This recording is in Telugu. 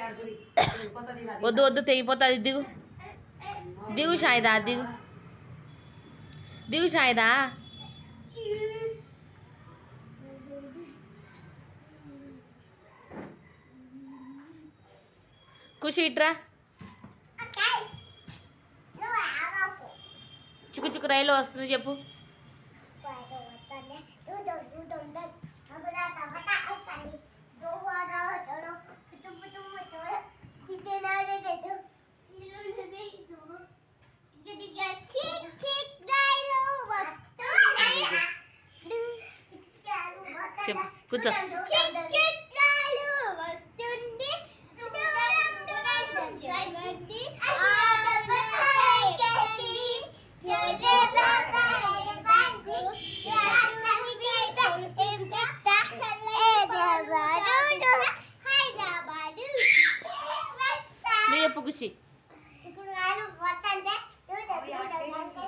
వద్దు వద్దు తెగిపోతుంది దిగు దిగు షాయిదా దిగు దిగు షాయిదా ఖుషి ఇట్రా చిక్కు చిక్కు రైలు వస్తుంది చెప్పు చెప్పు కూర్చో చిత్రాలు వస్తుంది దూరం దూరం జగతి ఆగమతి నువ్వు చెప్పు ఖుషి చిక్కుడుకాయలు పోతుంటే దూరం దూరం